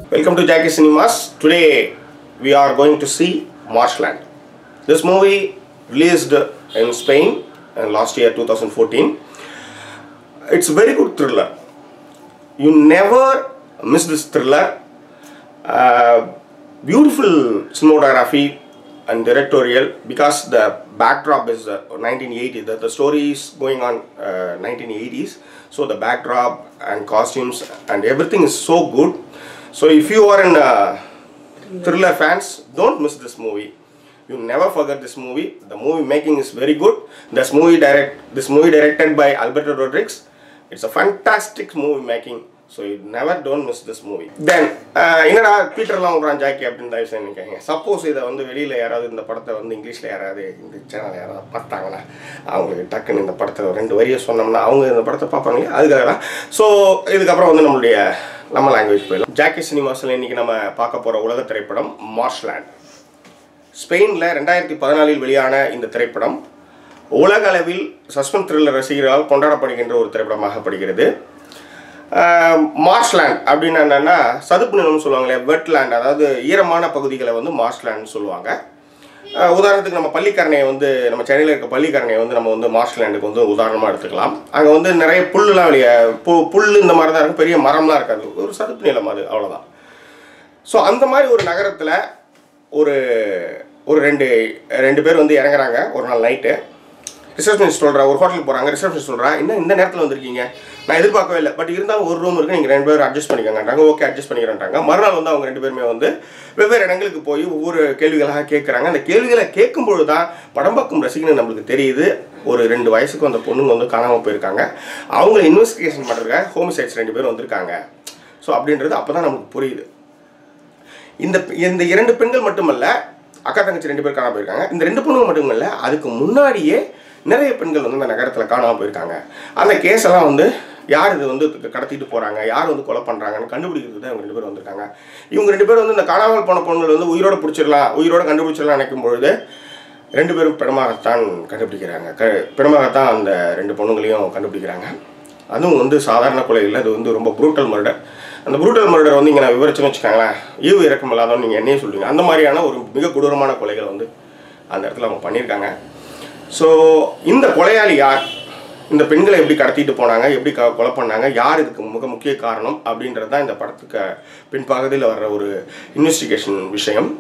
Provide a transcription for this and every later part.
Welcome to Jackie Cinemas. Today we are going to see Marshland. This movie released in Spain in last year 2014. It's a very good thriller. You never miss this thriller. Uh, beautiful cinematography and directorial because the backdrop is uh, 1980 the, the story is going on uh, 1980s so the backdrop and costumes and everything is so good so if you are in uh, thriller fans don't miss this movie you never forget this movie the movie making is very good this movie direct this movie directed by alberto rodriguez it's a fantastic movie making so you never don't miss this movie then என்னடா பீட்டர்லாம் விட்றான் Jackie அப்படின்னு தயவு செய்து நினைக்காங்க suppose இதை வந்து வெளியில் யாராவது இந்த படத்தை வந்து இங்கிலீஷில் யாராவது இந்த சேனல் யாராவது பார்த்தாங்கன்னா அவங்களுக்கு டக்குன்னு இந்த படத்தை ஒரு ரெண்டு வரியை சொன்னோம்னா அவங்க இந்த படத்தை பார்ப்பாங்க அதுக்காக தான் ஸோ இதுக்கப்புறம் வந்து நம்மளுடைய நம்ம லாங்குவேஜ் போயிடலாம் ஜாக்கி சினிமாஸில் இன்றைக்கி நம்ம பார்க்க போகிற உலக திரைப்படம் மார்ஷ்லேண்ட் ஸ்பெயினில் ரெண்டாயிரத்தி பதினாலில் வெளியான இந்த திரைப்படம் உலக அளவில் சஸ்பென்ஸ் த்ரில்லர் ரசிகர்களால் கொண்டாடப்படுகின்ற ஒரு திரைப்படமாகப்படுகிறது மார்ஷ்லேண்ட் அப்படின்னு என்னென்னா சதுப்பு நிலம்னு சொல்லுவாங்களே வெட்லேண்ட் அதாவது ஈரமான பகுதிகளை வந்து மார்ஷ்லேண்ட்னு சொல்லுவாங்க அஹ் உதாரணத்துக்கு நம்ம பள்ளிக்கரணையை வந்து நம்ம சென்னையில் இருக்க பள்ளிக்கரணையை வந்து நம்ம வந்து மார்ஷ்லேண்டுக்கு வந்து உதாரணமாக எடுத்துக்கலாம் அங்கே வந்து நிறைய புல்லுலாம் வெளியே பு புல் இந்த மாதிரி தான் இருக்கும் பெரிய மரம்லாம் இருக்காது ஒரு சதுப்பு நிலம் அது அவ்வளோதான் ஸோ அந்த மாதிரி ஒரு நகரத்தில் ஒரு ஒரு ரெண்டு ரெண்டு பேர் வந்து இறங்குறாங்க ஒரு நாள் நைட்டு ரிசப்ஷனிஸ்ட் சொல்கிறா ஒரு ஹோட்டலுக்கு போகிறாங்க ரிசப்ஷனிஸ்ட் சொல்கிறா இன்னும் இந்த நேரத்தில் வந்திருக்கீங்க நான் எதிர்பார்க்கவே இல்லை பட் இருந்தாலும் ஒரு ரூம் இருக்குது நீங்கள் ரெண்டு பேரும் அட்ஜஸ்ட் பண்ணிக்கங்கன்றாங்க ஓகே அட்ஜஸ்ட் பண்ணிக்கிறேன்ட்டாங்க மறுநாள் வந்து அவங்க ரெண்டு பேருமே வந்து வெவ்வேறு இடங்களுக்கு போய் ஒவ்வொரு கேள்விகளாக கேட்குறாங்க அந்த கேள்விகளை கேட்கும்பொழுது தான் படம் பார்க்கும் ரசிகன்னு நம்மளுக்கு தெரியுது ஒரு ரெண்டு வயசுக்கு வந்த பொண்ணுங்க வந்து காணாமல் போயிருக்காங்க அவங்கள இன்வெஸ்டிகேஷன் பண்ணுறதுக்காக ஹோமிசைட்ஸ் ரெண்டு பேர் வந்திருக்காங்க ஸோ அப்படின்றது அப்போ தான் நமக்கு புரியுது இந்த இந்த இரண்டு பெண்கள் மட்டுமல்ல அக்கா தங்கச்சி ரெண்டு பேர் காணாம போயிருக்காங்க இந்த ரெண்டு பொண்ணுங்க மட்டும் இல்லை அதுக்கு முன்னாடியே நிறைய பெண்கள் வந்து அந்த நகரத்தில் காணாமல் போயிருக்காங்க அந்த கேஸ் எல்லாம் வந்து யார் இது வந்து கடத்திட்டு போகிறாங்க யார் வந்து கொலை பண்ணுறாங்கன்னு கண்டுபிடிக்கிறது தான் இவங்க ரெண்டு பேர் வந்திருக்காங்க இவங்க ரெண்டு பேரும் வந்து இந்த காணாமல் போன பொண்ணுகள் வந்து உயிரோட பிடிச்சிடலாம் உயிரோட கண்டுபிடிச்சிடலாம் நினைக்கும் பொழுது ரெண்டு பேரும் பிணமாகத்தான் கண்டுபிடிக்கிறாங்க க பிணமாகத்தான் அந்த ரெண்டு பொண்ணுங்களையும் கண்டுபிடிக்கிறாங்க அதுவும் வந்து சாதாரண கொலை இல்லை அது வந்து ரொம்ப ப்ரூட்டல் மர்டர் அந்த ப்ரூட்டல் மர்டர் வந்து இங்கே நான் விவரிச்சுன்னு வச்சுக்காங்களேன் ஈவு இறக்கம் இல்லாதவன் நீங்கள் என்னையே சொல்லுவீங்க அந்த மாதிரியான ஒரு மிக கொடூரமான கொலைகள் வந்து அந்த இடத்துல அவங்க பண்ணியிருக்காங்க ஸோ இந்த கொலையாளி யார் இந்த பெண்களை எப்படி கடத்திட்டு போனாங்க எப்படி க கொலை பண்ணாங்க யார் இதுக்கு மிக முக்கிய காரணம் அப்படின்றது தான் இந்த படத்துக்கு பின்பகுதியில் வர்ற ஒரு இன்வெஸ்டிகேஷன் விஷயம்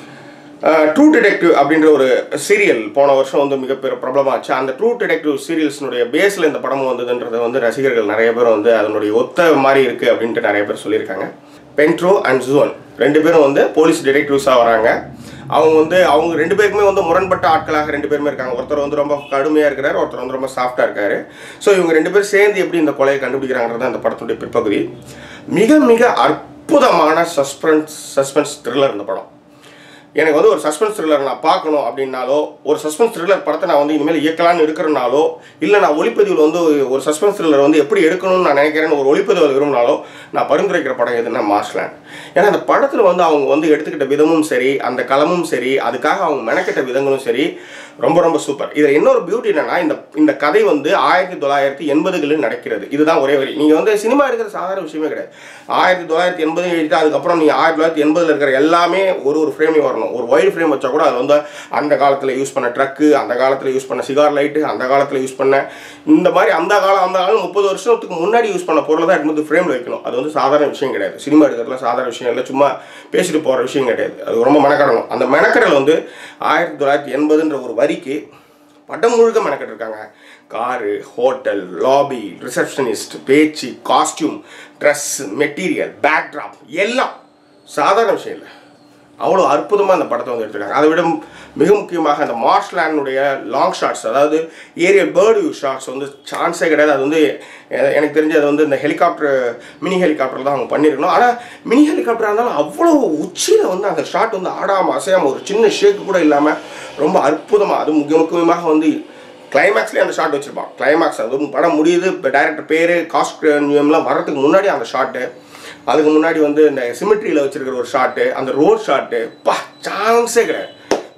ட்ரூ டிடெக்டிவ் அப்படின்ற ஒரு சீரியல் போன வருஷம் வந்து மிகப்பெரிய பிரபலமாச்சு அந்த ட்ரூ டிடெக்டிவ் சீரியல்ஸ்னுடைய பேஸில் இந்த படம் வந்ததுன்றதை வந்து ரசிகர்கள் நிறைய பேர் வந்து அதனுடைய ஒத்த மாதிரி இருக்குது அப்படின்ட்டு நிறைய பேர் சொல்லியிருக்காங்க பென்ட்ரோ அண்ட் ஜுவன் ரெண்டு பேரும் வந்து போலீஸ் டிடெக்டிவ்ஸாக வராங்க அவங்க வந்து அவங்க ரெண்டு பேருக்குமே வந்து முரண்பட்ட ஆட்களாக ரெண்டு பேருமே இருக்காங்க ஒருத்தர் வந்து ரொம்ப கடுமையாக இருக்கிறாரு ஒருத்தர் வந்து ரொம்ப சாஃப்டாக இருக்காரு ஸோ இவங்க ரெண்டு பேரும் சேர்ந்து எப்படி இந்த கொலையை கண்டுபிடிக்கிறாங்கிறது அந்த படத்துடைய பிற்பகுதி மிக மிக அற்புதமான சஸ்பென்ஸ் சஸ்பென்ஸ் த்ரில்லர் இந்த படம் எனக்கு வந்து ஒரு சஸ்பென்ஸ் த்ரில்லர் நான் பார்க்கணும் அப்படின்னாலோ ஒரு சஸ்பென்ஸ் த்ரில்லர் படத்தை நான் வந்து இனிமேல் இயக்கலான்னு எடுக்கிறனாலோ இல்லை நான் ஒளிப்பதிவில் வந்து ஒரு சஸ்பென்ஸ் த்ரில்லர் வந்து எப்படி எடுக்கணும்னு நான் நினைக்கிறேன்னு ஒரு ஒளிப்பதிவில் விரும்பினாலோ நான் பரிந்துரைக்கிற படம் எதுனா மார்ஷ்லேண்ட் ஏன்னா அந்த படத்தில் வந்து அவங்க வந்து எடுத்துக்கிட்ட விதமும் சரி அந்த களமும் சரி அதுக்காக அவங்க மெனக்கிட்ட விதங்களும் சரி ரொம்ப ரொம்ப சூப்பர் இதில் இன்னொரு பியூட்டி என்னன்னா இந்த இந்த கதை வந்து ஆயிரத்தி தொள்ளாயிரத்தி எண்பதுகளில் நடக்கிறது இதுதான் ஒரே வரி நீங்கள் வந்து சினிமா எடுக்கிற சாதாரண விஷயமே கிடையாது ஆயிரத்தி தொள்ளாயிரத்தி எண்பது எழுதி அதுக்கப்புறம் நீங்கள் ஆயிரத்தி தொள்ளாயிரத்தி எண்பதில் இருக்கிற எல்லாமே ஒரு ஒரு ஃப்ரேம்லையும் வரணும் ஒரு ஒயிட் ஃப்ரேம் வச்சா கூட அது வந்து அந்த காலத்தில் யூஸ் பண்ண ட்ரக்கு அந்த காலத்தில் யூஸ் பண்ண சிகார் லைட்டு அந்த காலத்தில் யூஸ் பண்ண இந்த மாதிரி அந்த காலம் அந்த காலம் முப்பது வருஷத்துக்கு முன்னாடி யூஸ் பண்ண பொருளை தான் எடுத்து ஃப்ரேமில் வைக்கணும் அது வந்து சாதாரண விஷயம் கிடையாது சினிமா எடுக்கிறதுல சாதாரண விஷயம் இல்லை சும்மா பேசிட்டு போகிற விஷயம் கிடையாது அது ரொம்ப மெனக்கடணும் அந்த மெனக்கடல் வந்து ஆயிரத்தி தொள்ளாயிரத்தி எண்பதுன்ற ஒரு வரிக்கு படம் முழுக்க மெனக்கட்டு இருக்காங்க காரு ஹோட்டல் லாபி ரிசப்ஷனிஸ்ட் பேச்சு காஸ்டியூம் ட்ரெஸ் மெட்டீரியல் பேக்ட்ராப் எல்லாம் சாதாரண விஷயம் இல்லை அவ்வளோ அற்புதமாக அந்த படத்தை வந்து எடுத்திருக்காங்க அதை விட மிக முக்கியமாக அந்த மார்ஷ்லேண்டுடைய லாங் ஷாட்ஸ் அதாவது ஏரியல் பேர்டு வியூ ஷாட்ஸ் வந்து சான்ஸே கிடையாது அது வந்து எ- எனக்கு தெரிஞ்சு அது வந்து இந்த ஹெலிகாப்டர் மினி ஹெலிகாப்டர் தான் அவங்க பண்ணியிருக்கணும் ஆனால் மினி ஹெலிகாப்டராக இருந்தாலும் அவ்வளோ உச்சியில் வந்து அந்த ஷாட் வந்து ஆடாமல் அசையாமல் ஒரு சின்ன ஷேக்கு கூட இல்லாமல் ரொம்ப அற்புதமாக அது முக்கிய முக்கியமாக வந்து கிளைமேக்ஸ்லேயே அந்த ஷாட் வச்சுருப்பான் கிளைமேக்ஸ் அதுவும் படம் முடியுது இப்போ டேரக்டர் பேர் காஸ்ட் நியூம்லாம் வரதுக்கு முன்னாடி அந்த ஷாட்டு அதுக்கு முன்னாடி வந்து இந்த சிமெட்ரியில் வச்சிருக்கிற ஒரு ஷாட்டு அந்த ரோட் ஷாட்டு பா சான்ஸே கிடையாது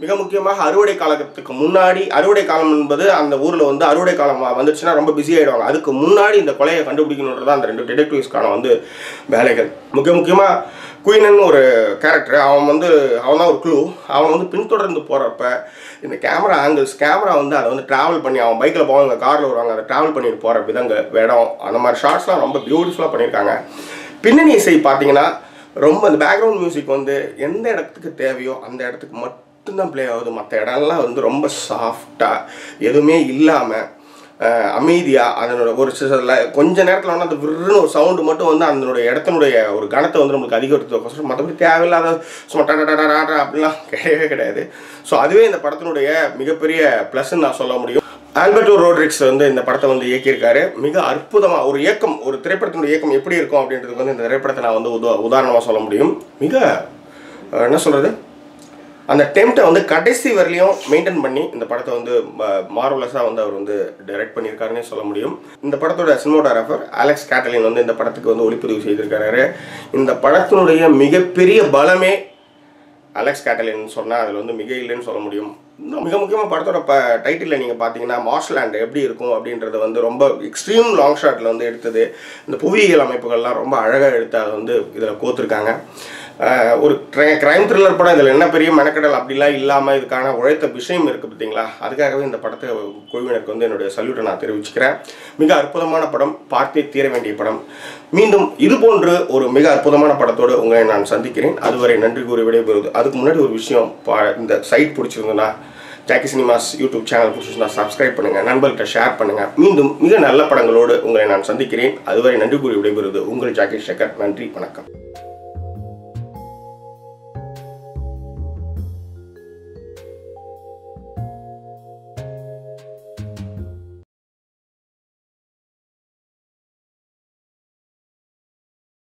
மிக முக்கியமாக அறுவடை காலத்துக்கு முன்னாடி அறுவடை காலம் என்பது அந்த ஊரில் வந்து அறுவடை காலம் வந்துச்சுன்னா ரொம்ப பிஸி ஆகிடுவாங்க அதுக்கு முன்னாடி இந்த கொலையை கண்டுபிடிக்கணுன்றது அந்த ரெண்டு டிடெக்டிவ்ஸ்க்கான வந்து வேலைகள் முக்கிய முக்கியமாக குயினன் ஒரு கேரக்டர் அவன் வந்து அவன் தான் ஒரு க்ளூ அவன் வந்து பின்தொடர்ந்து போகிறப்ப இந்த கேமரா ஆங்கிள்ஸ் கேமரா வந்து அதை வந்து ட்ராவல் பண்ணி அவன் பைக்கில் போவாங்க காரில் வருவாங்க அதை ட்ராவல் பண்ணிட்டு போகிற விதங்க இடம் அந்த மாதிரி ஷார்ட்ஸ்லாம் ரொம்ப பியூட்டிஃபுல்லாக பண்ணியிருக்காங்க பின்னணி இசை பார்த்தீங்கன்னா ரொம்ப அந்த பேக்ரவுண்ட் மியூசிக் வந்து எந்த இடத்துக்கு தேவையோ அந்த இடத்துக்கு மட்டும்தான் ப்ளே ஆகுது மற்ற இடம்லாம் வந்து ரொம்ப சாஃப்டாக எதுவுமே இல்லாமல் அமைதியாக அதனோட ஒரு சில கொஞ்ச நேரத்தில் வந்து அந்த விருன்னு ஒரு சவுண்டு மட்டும் வந்து அதனுடைய இடத்தினுடைய ஒரு கணத்தை வந்து நம்மளுக்கு அதிகரித்துக்கோசரம் மற்றபடி தேவையில்லாத சும்மா டா டா, டா, டா, டா அப்படிலாம் கிடையவே கிடையாது ஸோ அதுவே இந்த படத்தினுடைய மிகப்பெரிய ப்ளஸ்ன்னு நான் சொல்ல முடியும் ஆல்பர்டோ ரோட்ரிக்ஸ் வந்து இந்த படத்தை வந்து இயக்கியிருக்காரு மிக அற்புதமாக ஒரு இயக்கம் ஒரு திரைப்படத்தினுடைய இயக்கம் எப்படி இருக்கும் அப்படின்றதுக்கு வந்து இந்த திரைப்படத்தை நான் வந்து உதா உதாரணமாக சொல்ல முடியும் மிக அஹ், என்ன சொல்கிறது அந்த டெம்ட்டை வந்து கடைசி வரலையும் மெயின்டைன் பண்ணி இந்த படத்தை வந்து மார்வலஸாக வந்து அவர் வந்து டைரக்ட் பண்ணியிருக்காருன்னே சொல்ல முடியும் இந்த படத்தோட சினிமோட்டோகிராஃபர் அலெக்ஸ் கேட்டலின் வந்து இந்த படத்துக்கு வந்து ஒளிப்பதிவு செய்திருக்காரு இந்த படத்தினுடைய மிகப்பெரிய பலமே அலெக்ஸ் கேட்டலின் சொன்னால் அதில் வந்து மிக இல்லைன்னு சொல்ல முடியும் இன்னும் மிக முக்கியமாக படத்தோட ப டைட்டிலில் நீங்கள் பார்த்தீங்கன்னா மார்ஷ்லாண்ட் எப்படி இருக்கும் அப்படின்றத வந்து ரொம்ப எக்ஸ்ட்ரீம் லாங் ஷாட்டில் வந்து எடுத்தது இந்த புவியியல் அமைப்புகள்லாம் ரொம்ப அழகாக எடுத்து அதை வந்து இதில் கோத்துருக்காங்க ஆஹ் ஒரு கிரைம் த்ரில்லர் படம் இதில் என்ன பெரிய மெனக்கடல் அப்படிலாம் இல்லாமல் இதுக்கான உழைத்த விஷயம் இருக்குது பார்த்தீங்களா அதுக்காகவே இந்த படத்தை குழுவினருக்கு வந்து என்னுடைய சல்யூட்டை நான் தெரிவிச்சுக்கிறேன் மிக அற்புதமான படம் பார்த்தே தீர வேண்டிய படம் மீண்டும் இது போன்று ஒரு மிக அற்புதமான படத்தோடு உங்களை நான் சந்திக்கிறேன் அதுவரை நன்றி கூறி விடைபெறுவது அதுக்கு முன்னாடி ஒரு விஷயம் பா- இந்த சைட் பிடிச்சிருந்ததுன்னா ஜாக்கி சினிமாஸ் யூடியூப் சேனல் பிடிச்சிருந்தா சப்ஸ்கிரைப் பண்ணுங்கள் நண்பர்கிட்ட ஷேர் பண்ணுங்கள் மீண்டும் மிக நல்ல படங்களோடு உங்களை நான் சந்திக்கிறேன் அதுவரை நன்றி கூறி விடைபெறுவது உங்கள் ஜாக்கி சேகர் நன்றி வணக்கம்